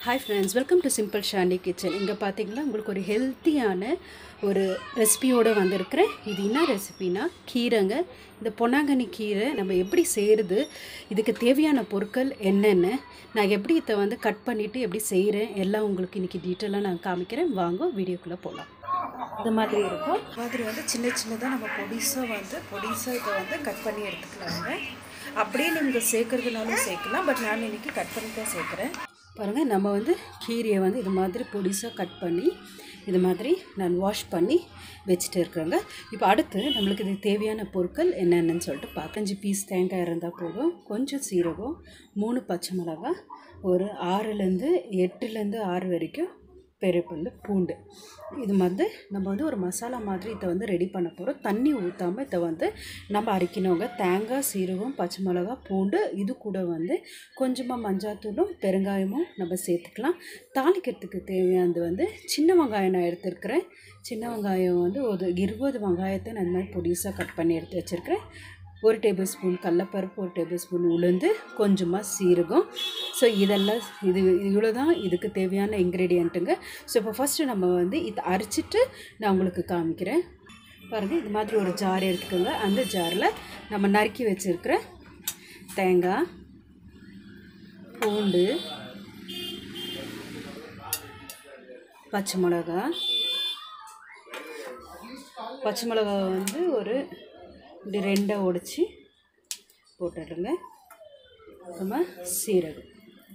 hi friends welcome to simple ஷாண்டி kitchen இங்கே பார்த்தீங்கன்னா உங்களுக்கு ஒரு ஹெல்த்தியான ஒரு ரெசிபியோடு வந்திருக்கிறேன் இது என்ன ரெசிபினா கீரைங்க இந்த பொன்னாங்கண்ணி கீரை நம்ம எப்படி செய்கிறது இதுக்கு தேவையான பொருட்கள் என்னென்ன நான் எப்படி இதை வந்து கட் பண்ணிவிட்டு எப்படி செய்கிறேன் எல்லாம் உங்களுக்கு இன்றைக்கி டீட்டெயிலாக நான் காமிக்கிறேன் வாங்க வீடியோக்குள்ளே போகலாம் இந்த மாதிரி இருக்கும் மாதிரி வந்து சின்ன சின்னதாக நம்ம பொடிசாக வந்து பொடிசாக இதை வந்து கட் பண்ணி எடுத்துக்கலாங்க அப்படியே நீங்கள் சேர்க்கறதுனாலும் சேர்க்கலாம் பட் நான் இன்னைக்கு கட் பண்ணி தான் சேர்க்குறேன் பாருங்கள் நம்ம வந்து கீரையை வந்து இது மாதிரி பொடிசாக கட் பண்ணி இது மாதிரி நான் வாஷ் பண்ணி வச்சுட்டு இருக்கிறேங்க இப்போ அடுத்து நம்மளுக்கு இது தேவையான பொருட்கள் என்னென்னு சொல்லிட்டு பதினஞ்சு பீஸ் தேங்காய் இருந்தால் போதும் கொஞ்சம் சீரகம் மூணு பச்சை மிளகாய் ஒரு ஆறுலேருந்து எட்டுலேருந்து ஆறு வரைக்கும் பெருப்பல் பூண்டு இது வந்து நம்ம வந்து ஒரு மசாலா மாதிரி இதை வந்து ரெடி பண்ண போகிறோம் தண்ணி ஊற்றாமல் இதை வந்து நம்ம அரைக்கணுங்க தேங்காய் சீரகம் பச்சை மிளகா பூண்டு இது கூட வந்து கொஞ்சமாக மஞ்சாத்தூளும் பெருங்காயமும் நம்ம சேர்த்துக்கலாம் தாளிக்கிறதுக்கு தேவையானது வந்து சின்ன வெங்காயம் நான் எடுத்துருக்கிறேன் சின்ன வெங்காயம் வந்து ஒரு இருபது வெங்காயத்தை நான் இந்த மாதிரி பொடிசாக கட் பண்ணி எடுத்து வச்சுருக்கிறேன் ஒரு டேபிள் ஸ்பூன் கடலப்பருப்பு ஒரு டேபிள் ஸ்பூன் உளுந்து கொஞ்சமாக சீரகம் ஸோ இதெல்லாம் இது இவ்வளோ தான் இதுக்கு தேவையான இன்க்ரீடியண்ட்டுங்க ஸோ இப்போ ஃபஸ்ட்டு நம்ம வந்து இதை அரைச்சிட்டு நான் உங்களுக்கு காமிக்கிறேன் பாருங்கள் இது மாதிரி ஒரு ஜார் எடுத்துக்கோங்க அந்த ஜாரில் நம்ம நறுக்கி வச்சுருக்கிற தேங்காய் பூண்டு பச்சை மிளகா பச்சை மிளகா வந்து ஒரு இப்படி ரெண்டாக உடச்சி போட்டுடுங்க அப்புறமா சீரகம்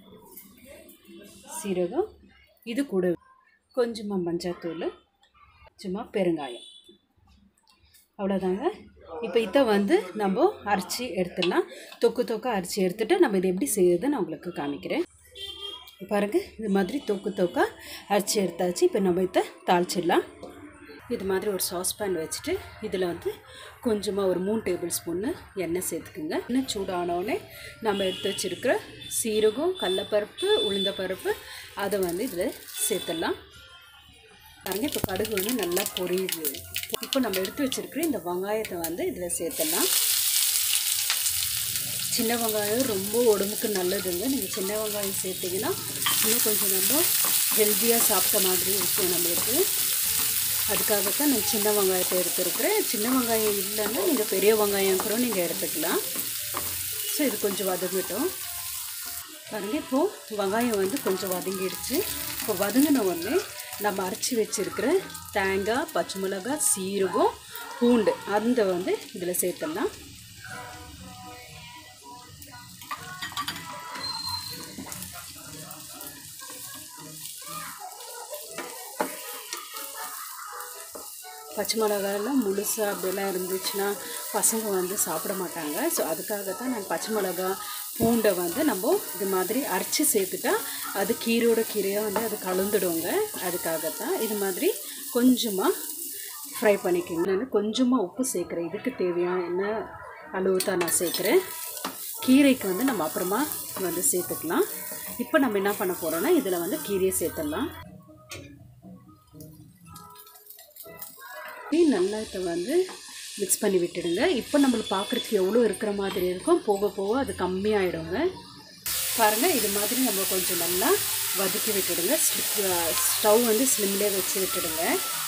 சீரகம் இது கூட கொஞ்சமாக மஞ்சாத்தூள் சும்மா பெருங்காயம் அவ்வளோதாங்க இப்போ இதை வந்து நம்ம அரைச்சி எடுத்துடலாம் தொக்கு தொக்கா அரைச்சி எடுத்துகிட்டு நம்ம இதை எப்படி செய்யறது நான் உங்களுக்கு காமிக்கிறேன் பாருங்கள் இது மாதிரி தொக்கு தொக்கா அரைச்சி எடுத்தாச்சு இப்போ நம்ம இதை தாளிச்சிடலாம் இது மாதிரி ஒரு சாஸ்பேன் வச்சுட்டு இதில் வந்து கொஞ்சமாக ஒரு மூணு டேபிள் ஸ்பூன்னு எண்ணெய் சேர்த்துக்குங்க எண்ணெய் சூடானோடனே நம்ம எடுத்து வச்சுருக்கிற சீரகம் கடலப்பருப்பு உளுந்தப்பருப்பு அதை வந்து இதில் சேர்த்துடலாம் பாருங்கள் இப்போ கடுகு வந்து நல்லா பொரியுது இப்போ நம்ம எடுத்து வச்சுருக்கிற இந்த வெங்காயத்தை வந்து இதில் சேர்த்துடலாம் சின்ன வெங்காயம் ரொம்ப உடம்புக்கு நல்லதுங்க நீங்கள் சின்ன வெங்காயம் சேர்த்திங்கன்னா இன்னும் கொஞ்சம் நம்ம ஹெல்த்தியாக சாப்பிட்ட மாதிரி இருக்கும் நம்மளுக்கு அதுக்காகத்தான் நான் சின்ன வெங்காயத்தை எடுத்துருக்குறேன் சின்ன வெங்காயம் இல்லைன்னா நீங்கள் பெரிய வெங்காயம் கூட நீங்கள் எடுத்துக்கலாம் ஸோ இது கொஞ்சம் வதங்கட்டும் பாருங்கள் இப்போது வெங்காயம் வந்து கொஞ்சம் வதங்கிடுச்சு இப்போ வதங்கின உடனே நம்ம அரைச்சி வச்சுருக்கிற தேங்காய் பச்சை மிளகாய் சீரகம் பூண்டு அந்த வந்து இதில் சேர்த்துடலாம் பச்சை மிளகாயெல்லாம் முழுசாக அப்படிலாம் இருந்துச்சுன்னா பசங்க வந்து சாப்பிட மாட்டாங்க ஸோ அதுக்காக தான் நான் பச்சை மிளகா பூண்டை வந்து நம்ம இது மாதிரி அரைச்சி சேர்த்துட்டா அது கீரோட கீரையாக வந்து அது கலந்துடுங்க அதுக்காகத்தான் இது மாதிரி கொஞ்சமாக ஃப்ரை பண்ணிக்கோங்க நான் கொஞ்சமாக உப்பு சேர்க்குறேன் இதுக்கு தேவையான என்ன அளவு தான் நான் சேர்க்குறேன் கீரைக்கு வந்து நம்ம அப்புறமா வந்து சேர்த்துக்கலாம் இப்போ நம்ம என்ன பண்ண போகிறோன்னா இதில் வந்து கீரையை சேர்த்துடலாம் நல்லா இதை வந்து மிக்ஸ் பண்ணி விட்டுடுங்க இப்போ நம்மளுக்கு பார்க்குறதுக்கு எவ்வளோ இருக்கிற மாதிரி இருக்கும் போக போக அது கம்மியாயிடுங்க பாருங்கள் இது மாதிரி நம்ம கொஞ்சம் நல்லா வதக்கி விட்டுடுங்க ஸ்டவ் வந்து ஸ்லிம்லேயே வச்சு விட்டுடுங்க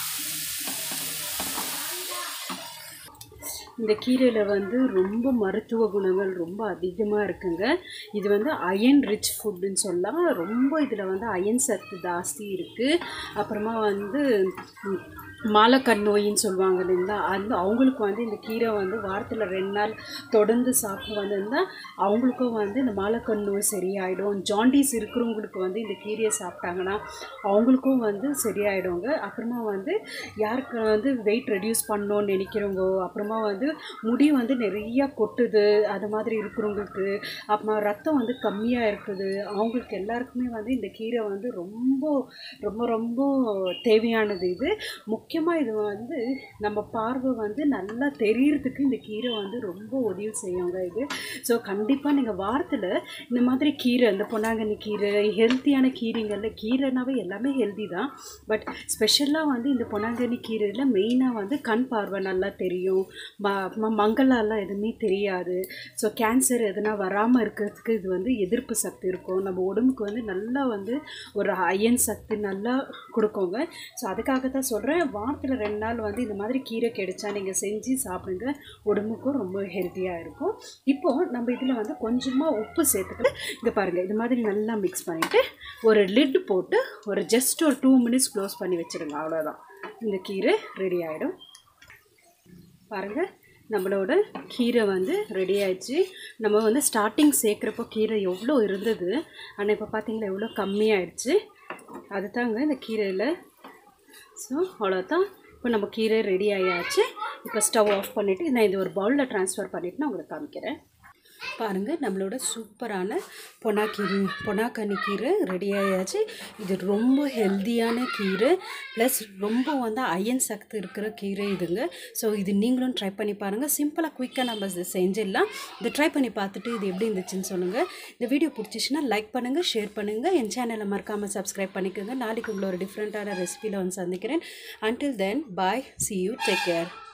இந்த கீரையில் வந்து ரொம்ப மருத்துவ குணங்கள் ரொம்ப அதிகமாக இருக்குங்க இது வந்து அயன் ரிச் ஃபுட்டுன்னு சொல்லலாம் ரொம்ப இதில் வந்து அயன் சத்து ஜாஸ்தி இருக்குது அப்புறமா வந்து மாலக்கண் நோயின்னு சொல்லுவாங்க இல்லைங்களா அந்த அவங்களுக்கு வந்து இந்த கீரை வந்து வாரத்தில் ரெண்டு நாள் தொடர்ந்து சாப்பிட்டு வந்திருந்தால் அவங்களுக்கும் வந்து இந்த மாலக்கண் நோய் சரியாயிடும் ஜாண்டிஸ் இருக்கிறவங்களுக்கு வந்து இந்த கீரையை சாப்பிட்டாங்கன்னா அவங்களுக்கும் வந்து சரியாயிடுங்க அப்புறமா வந்து யாருக்கு வந்து வெயிட் ரெடியூஸ் பண்ணணும்னு நினைக்கிறவங்க அப்புறமா வந்து முடி வந்து நிறையா கொட்டுது அது மாதிரி இருக்கிறவங்களுக்கு அப்புறமா ரத்தம் வந்து கம்மியாக இருக்குது அவங்களுக்கு எல்லாருக்குமே வந்து இந்த கீரை வந்து ரொம்ப ரொம்ப ரொம்ப தேவையானது இது முக்கிய முக்கியமாக இது வந்து நம்ம பார்வை வந்து நல்லா தெரியறதுக்கு இந்த கீரை வந்து ரொம்ப உதவி செய்யுங்க இது ஸோ கண்டிப்பாக நீங்கள் வாரத்தில் இந்த மாதிரி கீரை இந்த பொன்னாங்கண்ணி கீரை ஹெல்த்தியான கீரைங்களில் கீரைனாவே எல்லாமே ஹெல்தி தான் பட் ஸ்பெஷலாக வந்து இந்த பொன்னாங்கண்ணி கீரையில் மெயினாக வந்து கண் பார்வை நல்லா தெரியும் ம ம- மங்கலாலாம் எதுவுமே தெரியாது ஸோ கேன்சர் எதுனா வராமல் இருக்கிறதுக்கு இது வந்து எதிர்ப்பு சக்தி இருக்கும் நம்ம உடம்புக்கு வந்து நல்லா வந்து ஒரு அயன் சக்தி நல்லா கொடுக்குங்க ஸோ அதுக்காக தான் சொல்கிறேன் வாரத்தில் ரெண்டு நாள் வந்து இந்த மாதிரி கீரை கிடைச்சா நீங்கள் செஞ்சு சாப்பிடுங்க உடம்புக்கும் ரொம்ப ஹெல்த்தியாக இருக்கும் இப்போது நம்ம இதில் வந்து கொஞ்சமாக உப்பு சேர்த்துக்கலாம் இங்கே பாருங்கள் இது மாதிரி நல்லா மிக்ஸ் பண்ணிவிட்டு ஒரு லிட் போட்டு ஒரு ஜஸ்ட் ஒரு டூ மினிட்ஸ் க்ளோஸ் பண்ணி வச்சுருங்க அவ்வளோதான் இந்த கீரை ரெடி ஆகிடும் பாருங்கள் நம்மளோட கீரை வந்து ரெடி ஆயிடுச்சு நம்ம வந்து ஸ்டார்டிங் சேர்க்குறப்போ கீரை எவ்வளோ இருந்தது ஆனால் இப்போ பார்த்தீங்களா எவ்வளோ கம்மியாயிடுச்சு அதுதாங்க இந்த கீரையில் ஸோ அவ்வளோதான் இப்போ நம்ம கீரை ரெடி ஆயாச்சு இப்போ ஸ்டவ் ஆஃப் பண்ணிவிட்டு நான் இது ஒரு பவுலில் ட்ரான்ஸ்ஃபர் பண்ணிவிட்டு நான் உங்களுக்கு காமிக்கிறேன் பாருங்கள் நம்மளோட சூப்பரான பொனாக்கீரை பொனாக்கண்ணி கீரை ரெடி ஆயாச்சு இது ரொம்ப ஹெல்த்தியான கீரை ப்ளஸ் ரொம்ப வந்து அயன் சக்தி இருக்கிற கீரை இதுங்க ஸோ இது நீங்களும் ட்ரை பண்ணி பாருங்கள் சிம்பிளாக குயிக்காக நம்ம இதை செஞ்சிடலாம் இதை ட்ரை பண்ணி பார்த்துட்டு இது எப்படி இருந்துச்சுன்னு சொல்லுங்கள் இந்த வீடியோ பிடிச்சிச்சின்னா லைக் பண்ணுங்கள் ஷேர் பண்ணுங்கள் என் சேனலை மறக்காமல் சப்ஸ்கிரைப் பண்ணிக்கோங்க நாளைக்கு உங்களை ஒரு டிஃப்ரெண்ட்டான ரெசிபியில் வந்து சந்திக்கிறேன் until then bye see you take care